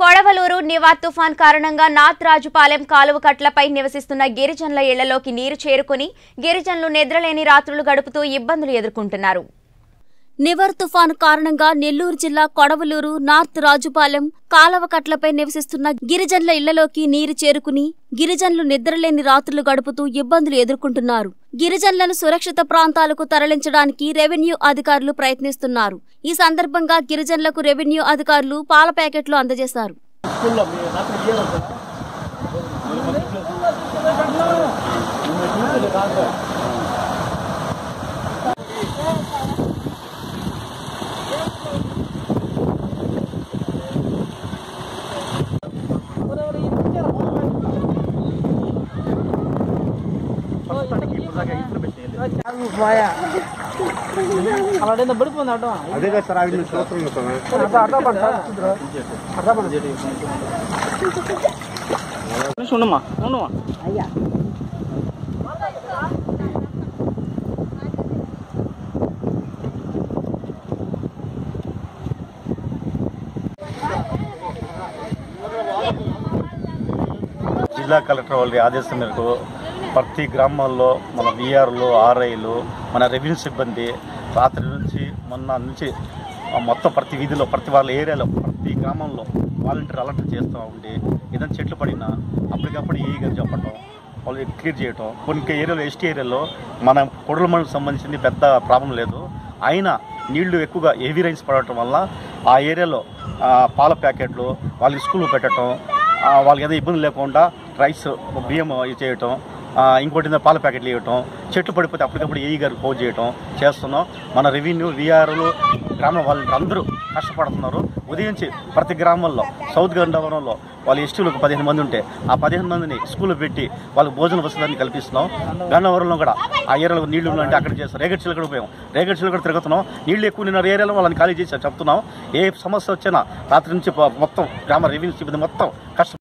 కొడవలూరు నివార్ తుఫాన్ కారణంగా నాత్ రాజుపాలెం కాలువ కట్లపై నివసిస్తున్న గిరిజనుల ఇళ్లలోకి నీరు చేరుకుని గిరిజనులు నిద్రలేని రాత్రులు గడుపుతూ ఇబ్బందులు ఎదుర్కొంటున్నారు నివర్ తుఫాను కారణంగా నెల్లూరు జిల్లా కొడవలూరు నార్త్ రాజుపాలెం కాలవ కట్లపై నివసిస్తున్న గిరిజనుల ఇళ్లలోకి నీరు చేరుకుని గిరిజనులు నిద్రలేని రాత్రులు గడుపుతూ ఇబ్బందులు ఎదుర్కొంటున్నారు గిరిజనులను సురక్షిత ప్రాంతాలకు తరలించడానికి రెవెన్యూ అధికారులు ప్రయత్నిస్తున్నారు ఈ సందర్భంగా గిరిజనులకు రెవెన్యూ అధికారులు పాల ప్యాకెట్లు అందజేశారు స్కూల్లో మీ నాకు ఇయర్ వస్తుందా అలాంటి పడిపోయింది అడ్డం అదే కదా సార్ ఆవిడ చూస్తున్నాం కదా అర్థం అర్థం పడ్డా అర్థం పడ్డా ఉండమ్మా ఉండమ్మా జిల్లా కలెక్టర్ వాళ్ళ ఆదేశం మేరకు ప్రతి గ్రామాల్లో మన విఆర్లు ఆర్ఐలు మన రెవెన్యూ సిబ్బంది రాత్రి నుంచి మొన్న నుంచి ఆ మొత్తం ప్రతి వీధిలో ప్రతి వాళ్ళ ఏరియాలో ప్రతి గ్రామంలో వాలంటీర్ అలర్ట్ చేస్తూ ఉండి ఏదైనా చెట్లు పడినా అప్పటికప్పుడు ఈ గారు చెప్పడం వాళ్ళు క్లియర్ చేయటం కొన్ని ఏరియాలో ఎస్టీ ఏరియాలో మన కొడల మండలకు సంబంధించింది పెద్ద ప్రాబ్లం లేదు అయినా నీళ్లు ఎక్కువగా హెవీ రైన్స్ పడటం వల్ల ఆ ఏరియాలో ఆ, పాల ప్యాకెట్లు వాళ్ళకి స్కూల్ పెట్టడం ఆ, వాళ్ళకి ఏదో ఇబ్బంది లేకుండా రైస్ బియ్యం ఇది చేయటం ఆ, ఇంకోటి ఏందో పాల ప్యాకెట్లు ఇవ్వటం చెట్లు పడిపోతే అప్పటికప్పుడు ఏఈ గారు ఫోన్ చేయటం చేస్తున్నాం మన రెవెన్యూ విఆర్లు గ్రామ వాళ్ళు అందరూ కష్టపడుతున్నారు ఉదయించి ప్రతి గ్రామంలో సౌత్ గండవరంలో వాళ్ళ ఎస్టీలకు పదిహేను మంది ఉంటే ఆ పదిహేను మందిని స్కూల్లో పెట్టి వాళ్ళకి భోజన వసతులన్నీ కల్పిస్తున్నాం గన్నవరంలో కూడా ఆ ఏరియాలో నీళ్లు ఉంటే అక్కడ చేస్తాం రేగడి చిలకడ పోయాం రేగడి చిలకడ తిరుగుతున్నాం నీళ్లు ఎక్కువ నిన్న ఏరియాలో వాళ్ళని ఖాళీ చేసి చెప్తున్నాం ఏ సమస్య వచ్చినా రాత్రి నుంచి మొత్తం గ్రామ రెవెన్యూ సిబ్బంది మొత్తం కష్టం